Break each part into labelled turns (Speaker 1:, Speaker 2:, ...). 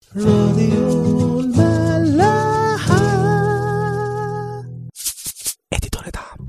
Speaker 1: راديو الملاحة اديتور دعم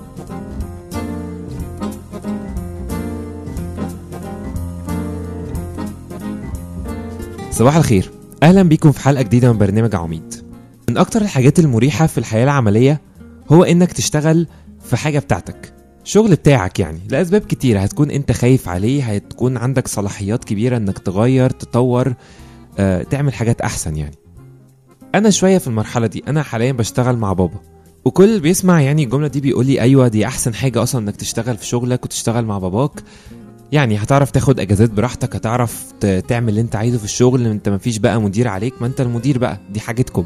Speaker 2: صباح الخير اهلا بيكم في حلقه جديده من برنامج عميد من اكتر الحاجات المريحه في الحياه العمليه هو انك تشتغل في حاجه بتاعتك شغل بتاعك يعني لاسباب كتيره هتكون انت خايف عليه هتكون عندك صلاحيات كبيره انك تغير تطور آه، تعمل حاجات احسن يعني انا شويه في المرحله دي انا حاليا بشتغل مع بابا وكل اللي بيسمع يعني الجمله دي بيقول لي ايوه دي احسن حاجه اصلا انك تشتغل في شغلك وتشتغل مع باباك يعني هتعرف تاخد اجازات براحتك هتعرف ت- تعمل اللي انت عايزه في الشغل انت مفيش بقى مدير عليك ما انت المدير بقى دي حاجتكم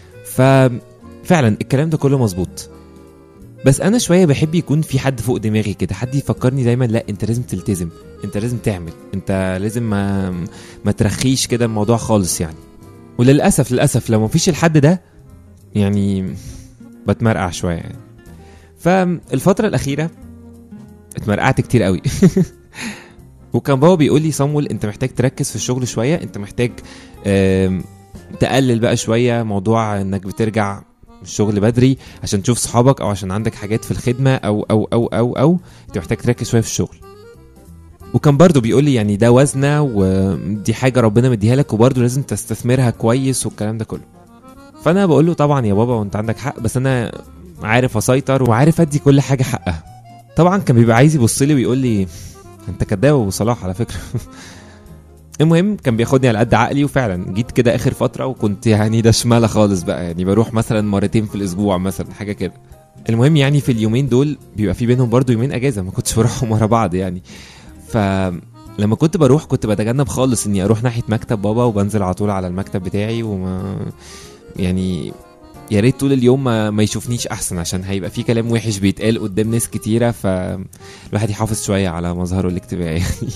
Speaker 2: ففعلا الكلام ده كله مظبوط بس انا شويه بحب يكون في حد فوق دماغي كده حد يفكرني دايما لا انت لازم تلتزم انت لازم تعمل انت لازم ما ما ترخيش كده الموضوع خالص يعني وللاسف للاسف لو مفيش الحد ده يعني بتمرقع شويه يعني فالفتره الاخيره اتمرقعت كتير قوي وكان بابا بيقول لي صمول انت محتاج تركز في الشغل شويه انت محتاج آم، تقلل بقى شويه موضوع انك بترجع الشغل بدري عشان تشوف صحابك او عشان عندك حاجات في الخدمه او او او او او انت محتاج تركز شويه في الشغل وكان برضه بيقول لي يعني ده وزنه ودي حاجه ربنا مديها لك وبرضه لازم تستثمرها كويس والكلام ده كله فانا بقول له طبعا يا بابا وانت عندك حق بس انا عارف اسيطر وعارف ادي كل حاجه حقها طبعا كان بيبقى عايز يبص لي ويقول لي انت كداب ابو صلاح على فكره المهم كان بياخدني على قد عقلي وفعلا جيت كده اخر فتره وكنت يعني ده شماله خالص بقى يعني بروح مثلا مرتين في الاسبوع مثلا حاجه كده المهم يعني في اليومين دول بيبقى في بينهم برضو يومين اجازه ما كنتش بروحهم ورا بعض يعني فلما كنت بروح كنت بتجنب خالص اني اروح ناحيه مكتب بابا وبنزل على طول على المكتب بتاعي وما يعني يا ريت طول اليوم ما, ما يشوفنيش احسن عشان هيبقى في كلام وحش بيتقال قدام ناس كتيره فالواحد يحافظ شويه على مظهره الاجتماعي يعني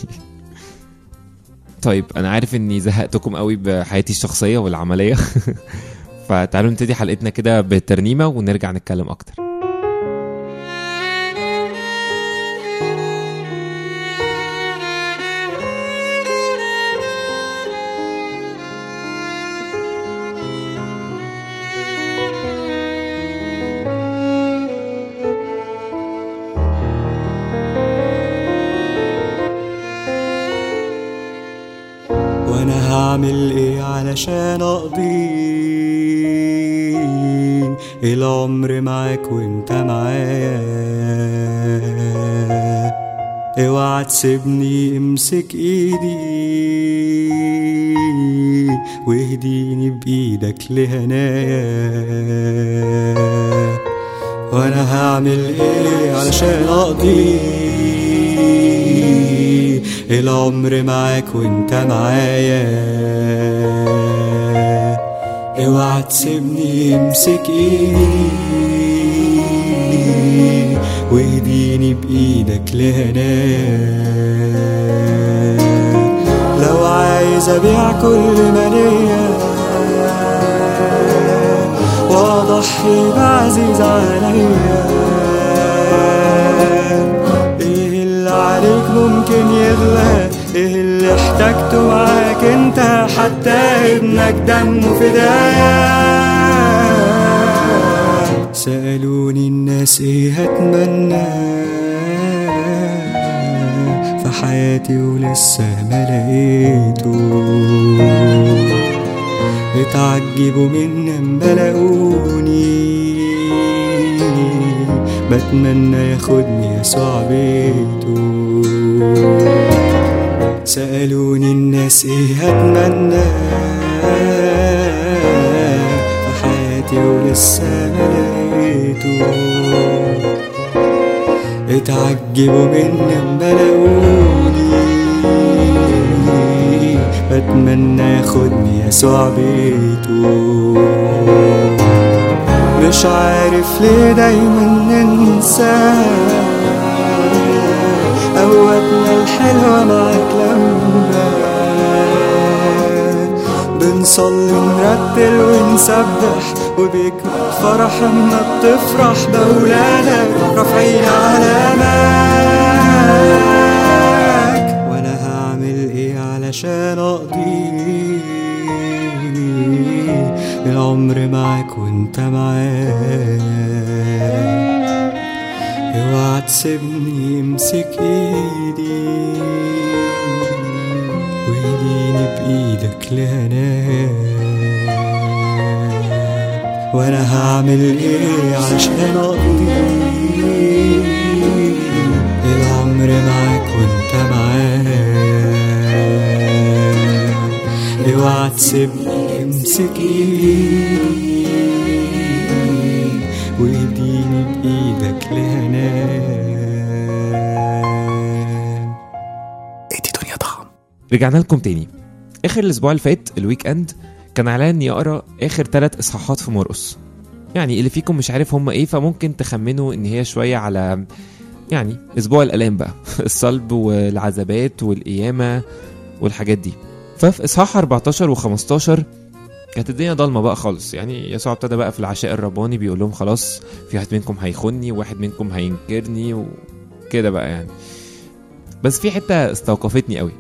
Speaker 2: طيب انا عارف اني زهقتكم قوي بحياتي الشخصيه والعمليه فتعالوا نبتدي حلقتنا كده بالترنيمه ونرجع نتكلم اكتر
Speaker 3: وانا هعمل ايه علشان اقضي العمر معاك وانت معايا اوعى تسيبني امسك ايدي واهديني بايدك لهنايا وانا هعمل ايه علشان اقضي العمر معاك وانت معايا اوعى تسيبني امسك ايدي واهديني بايدك لهناك لو عايز ابيع كل ما ليا واضحي بعزيز عليا ايه اللي عليك ممكن يغلى ايه اللي احتاجته معاك انت حتى ابنك دمه فداك سألوني الناس ايه هتمنى في حياتي ولسه ما لقيته اتعجبوا من لما لقوني بتمنى ياخدني يسوع بيته سألوني الناس ايه هتمنى في حياتي ولسه ما لقيته اتعجبوا من لما لقوني بتمنى ياخدني يسوع بيته مش عارف ليه دايما ننسى قوتنا الحلوة معاك لما بنصلي نرتل ونسبح وبيكمل فرح اما بتفرح بأولادك رافعين علامك وانا هعمل ايه علشان اقضي العمر معاك وانت معاك اوعى تسيبني امسك ايدي وايديني بايدك لهناك وانا هعمل ايه عشان اقضي العمر معاك وانت معاك اوعى تسيبني امسك ايدي وايديني بايدك لهناك
Speaker 1: ادي دنيا طعم
Speaker 2: رجعنا لكم تاني اخر الاسبوع اللي فات الويك اند كان عليا اني اقرا اخر ثلاث اصحاحات في مرقس يعني اللي فيكم مش عارف هم ايه فممكن تخمنوا ان هي شويه على يعني اسبوع الالام بقى الصلب والعذابات والقيامه والحاجات دي ففي اصحاح 14 و15 كانت الدنيا ضلمه بقى خالص يعني يسوع ابتدى بقى في العشاء الرباني بيقول لهم خلاص في واحد منكم هيخوني وواحد منكم هينكرني وكده بقى يعني بس في حته استوقفتني قوي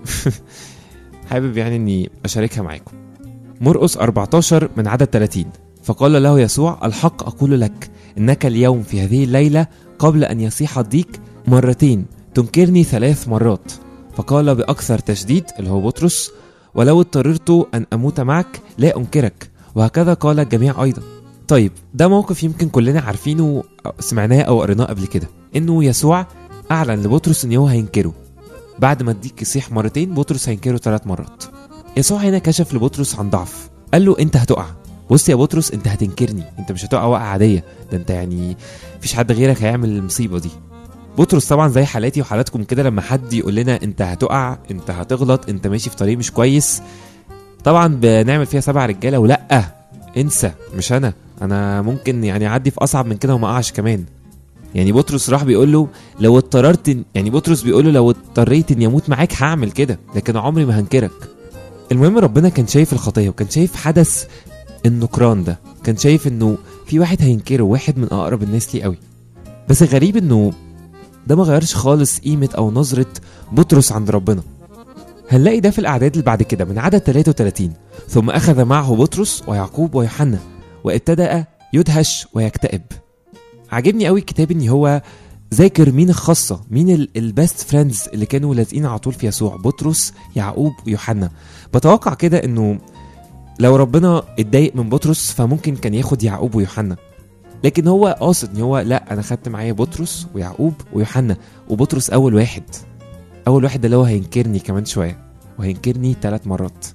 Speaker 2: حابب يعني اني اشاركها معاكم مرقس 14 من عدد 30 فقال له يسوع الحق اقول لك انك اليوم في هذه الليله قبل ان يصيح الضيق مرتين تنكرني ثلاث مرات فقال باكثر تشديد اللي هو بطرس ولو اضطررت ان اموت معك لا انكرك وهكذا قال الجميع ايضا طيب ده موقف يمكن كلنا عارفينه أو سمعناه او قريناه قبل كده انه يسوع اعلن لبطرس ان هو هينكره بعد ما الديك يصيح مرتين بطرس هينكره ثلاث مرات يسوع هنا كشف لبطرس عن ضعف قال له انت هتقع بص يا بطرس انت هتنكرني انت مش هتقع وقعه عاديه ده انت يعني مفيش حد غيرك هيعمل المصيبه دي بطرس طبعا زي حالاتي وحالاتكم كده لما حد يقول لنا انت هتقع انت هتغلط انت ماشي في طريق مش كويس طبعا بنعمل فيها سبع رجاله ولا انسى مش انا انا ممكن يعني اعدي في اصعب من كده وما اقعش كمان يعني بطرس راح بيقول له لو اضطررت إن- يعني بطرس بيقول له لو اضطريت اني اموت معاك هعمل كده لكن عمري ما هنكرك المهم ربنا كان شايف الخطيه وكان شايف حدث النكران ده كان شايف انه في واحد هينكره واحد من اقرب الناس ليه قوي بس الغريب انه ده ما غيرش خالص قيمه او نظره بطرس عند ربنا هنلاقي ده في الاعداد اللي بعد كده من عدد 33 ثم اخذ معه بطرس ويعقوب ويوحنا وابتدأ يدهش ويكتئب عاجبني قوي الكتاب ان هو ذاكر مين الخاصة مين البيست فريندز اللي كانوا لازقين على طول في يسوع بطرس يعقوب ويوحنا بتوقع كده انه لو ربنا اتضايق من بطرس فممكن كان ياخد يعقوب ويوحنا لكن هو قاصد ان هو لا انا خدت معايا بطرس ويعقوب ويوحنا وبطرس اول واحد اول واحد ده اللي هو هينكرني كمان شويه وهينكرني ثلاث مرات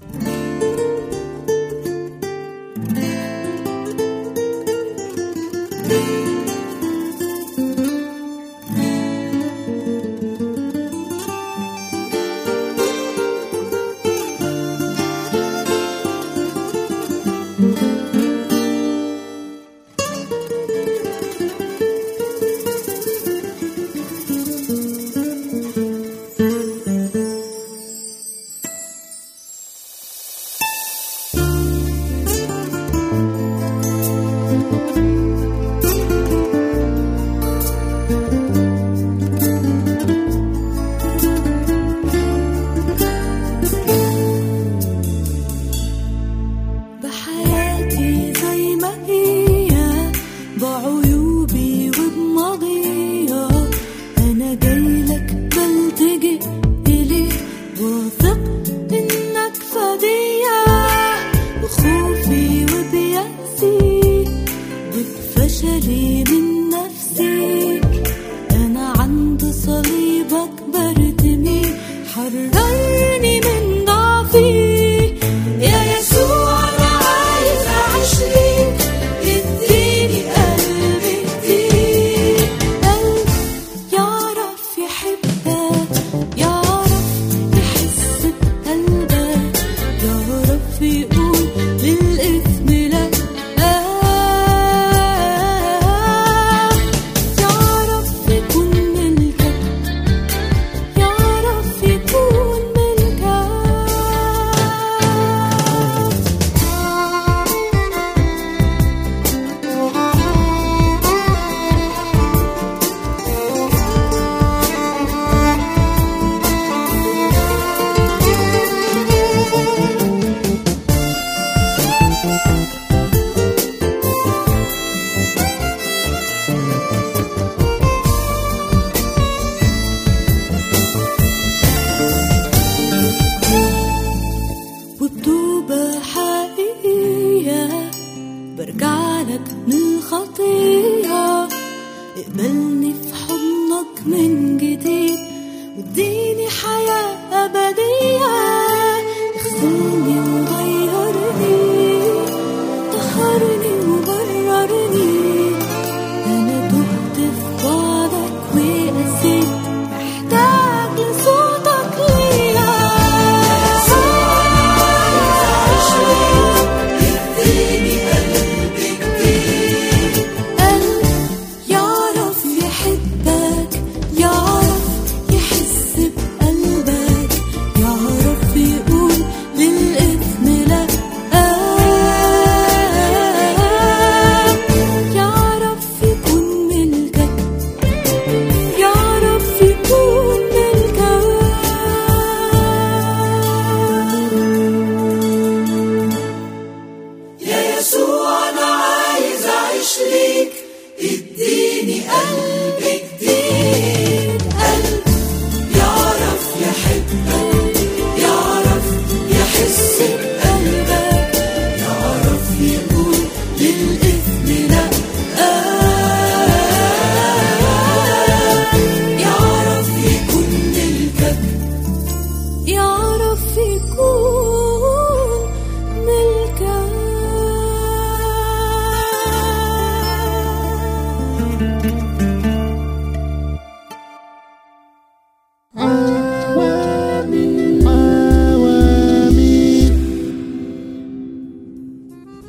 Speaker 4: بحياتي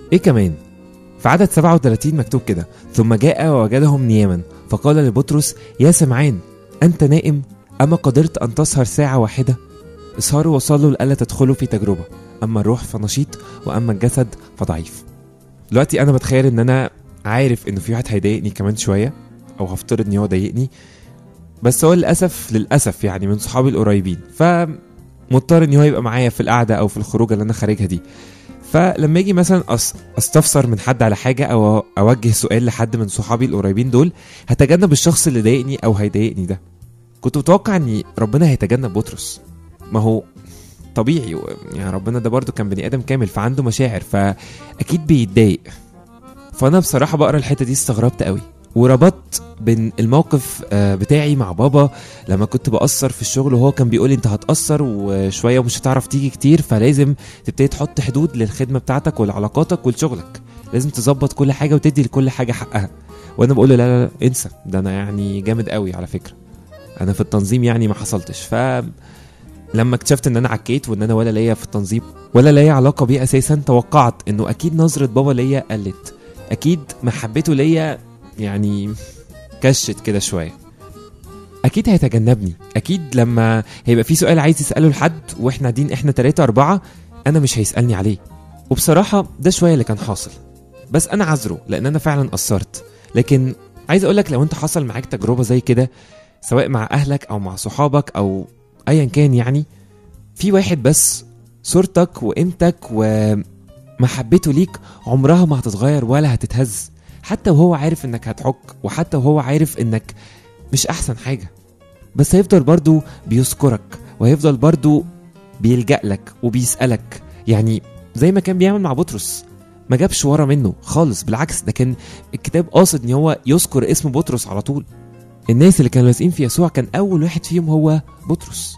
Speaker 2: ايه كمان في عدد 37 مكتوب كده ثم جاء ووجدهم نياما فقال لبطرس يا سمعان أنت نائم أما قدرت أن تسهر ساعة واحدة اسهروا وصلوا لألا تدخلوا في تجربة أما الروح فنشيط وأما الجسد فضعيف دلوقتي أنا بتخيل إن أنا عارف إنه في واحد هيضايقني كمان شوية أو هفترض إن هو ضايقني بس هو للأسف للأسف يعني من صحابي القريبين فمضطر إن هو يبقى معايا في القعدة أو في الخروجة اللي أنا خارجها دي فلما يجي مثلا أس- استفسر من حد على حاجه او اوجه سؤال لحد من صحابي القريبين دول هتجنب الشخص اللي ضايقني او هيضايقني ده كنت متوقع ان ربنا هيتجنب بطرس ما هو طبيعي و- يعني ربنا ده برضو كان بني ادم كامل فعنده مشاعر فاكيد بيتضايق فانا بصراحه بقرا الحته دي استغربت قوي وربطت بين الموقف آه، بتاعي مع بابا لما كنت بأثر في الشغل وهو كان بيقول لي انت هتأثر وشوية ومش هتعرف تيجي كتير فلازم تبتدي تحط حدود للخدمة بتاعتك ولعلاقاتك ولشغلك لازم تظبط كل حاجة وتدي لكل حاجة حقها وانا بقول له لا لا لا انسى ده انا يعني جامد قوي على فكرة انا في التنظيم يعني ما حصلتش ف لما اكتشفت ان انا عكيت وان انا ولا ليا في التنظيم ولا ليا علاقة بيه اساسا توقعت انه اكيد نظرة بابا ليا قلت اكيد محبته ليا يعني كشت كده شويه اكيد هيتجنبني اكيد لما هيبقى في سؤال عايز يساله لحد واحنا قاعدين احنا تلاتة اربعة انا مش هيسالني عليه وبصراحه ده شويه اللي كان حاصل بس انا عذره لان انا فعلا قصرت لكن عايز اقولك لو انت حصل معاك تجربه زي كده سواء مع اهلك او مع صحابك او ايا كان يعني في واحد بس صورتك وقيمتك ومحبته ليك عمرها ما هتتغير ولا هتتهز حتى وهو عارف انك هتعك وحتى وهو عارف انك مش احسن حاجه بس هيفضل برضو بيذكرك وهيفضل برضو بيلجأ لك وبيسألك يعني زي ما كان بيعمل مع بطرس ما جابش ورا منه خالص بالعكس ده كان الكتاب قاصد ان هو يذكر اسم بطرس على طول الناس اللي كانوا لازقين في يسوع كان اول واحد فيهم هو بطرس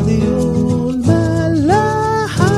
Speaker 4: راديو الملاحة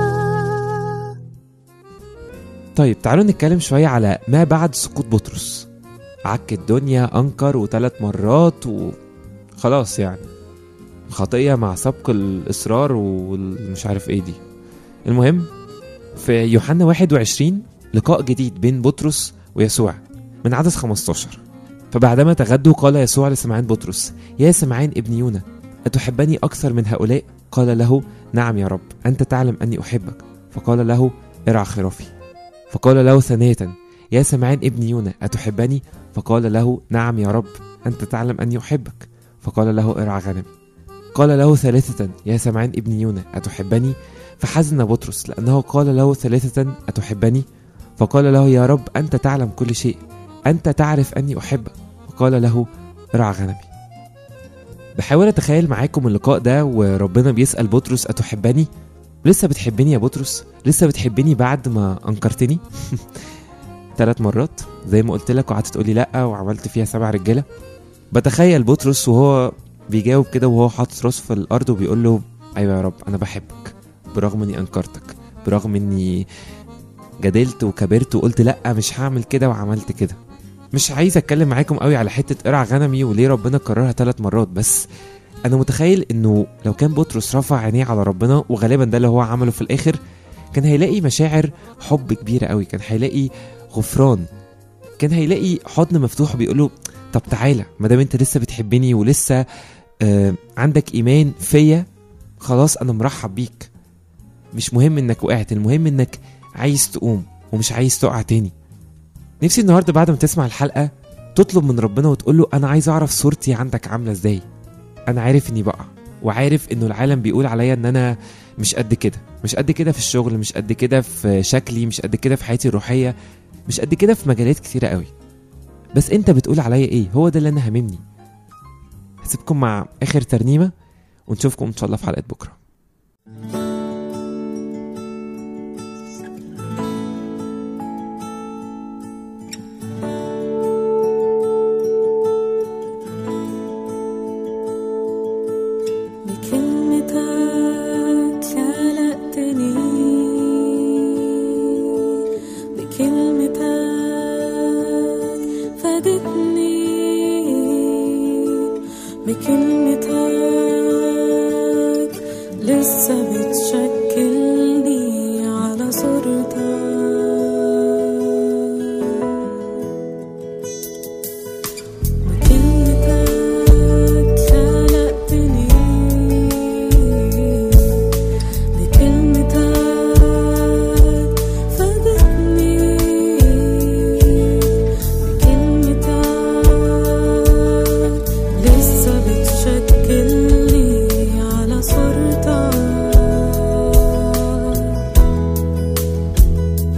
Speaker 2: طيب تعالوا نتكلم شوية على ما بعد سقوط بطرس عك الدنيا أنكر وثلاث مرات وخلاص يعني خطية مع سبق الإصرار والمش عارف إيه دي المهم في يوحنا 21 لقاء جديد بين بطرس ويسوع من عدد 15 فبعدما تغدوا قال يسوع لسمعان بطرس يا سمعان ابن يونا أتحبني أكثر من هؤلاء؟ قال له نعم يا رب أنت تعلم أني أحبك فقال له ارعى خرافي فقال له ثانية يا سمعان ابن يونا أتحبني؟ فقال له نعم يا رب أنت تعلم أني أحبك فقال له ارعى غنمي قال له ثالثة يا سمعان ابن يونا أتحبني؟ فحزن بطرس لأنه قال له ثالثة أتحبني؟ فقال له يا رب أنت تعلم كل شيء أنت تعرف أني أحبك فقال له ارعى غنمي بحاول أتخيل معاكم اللقاء ده وربنا بيسأل بطرس أتحبني؟ لسه بتحبني يا بطرس؟ لسه بتحبني بعد ما أنكرتني؟ ثلاث مرات زي ما قلت لك وقعدت تقولي لأ وعملت فيها سبع رجالة بتخيل بطرس وهو بيجاوب كده وهو حاطط راسه في الأرض وبيقول له أيوة يا رب أنا بحبك برغم إني أنكرتك برغم إني جدلت وكبرت وقلت لأ مش هعمل كده وعملت كده مش عايز اتكلم معاكم قوي على حته ارعى غنمي وليه ربنا كررها ثلاث مرات بس انا متخيل انه لو كان بطرس رفع عينيه على ربنا وغالبا ده اللي هو عمله في الاخر كان هيلاقي مشاعر حب كبيره قوي كان هيلاقي غفران كان هيلاقي حضن مفتوح بيقول له طب تعالى ما دام انت لسه بتحبني ولسه آه عندك ايمان فيا خلاص انا مرحب بيك مش مهم انك وقعت المهم انك عايز تقوم ومش عايز تقع تاني نفسي النهارده بعد ما تسمع الحلقه تطلب من ربنا وتقول له انا عايز اعرف صورتي عندك عامله ازاي انا عارف اني بقع وعارف انه العالم بيقول عليا ان انا مش قد كده مش قد كده في الشغل مش قد كده في شكلي مش قد كده في حياتي الروحيه مش قد كده في مجالات كتيره قوي بس انت بتقول عليا ايه هو ده اللي انا هاممني هسيبكم مع اخر ترنيمه ونشوفكم ان شاء الله في حلقه بكره
Speaker 5: بكلمتك خلقتني بكلمتك فادتني بكلمتك لسه بتشكلني على صورتك بكلمتك خلقتني بكلمتك فادتني بكلمتك لسه بتشكلني على صورتك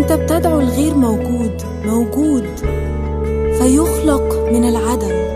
Speaker 5: انت بتدعو الغير موجود موجود فيخلق من العدم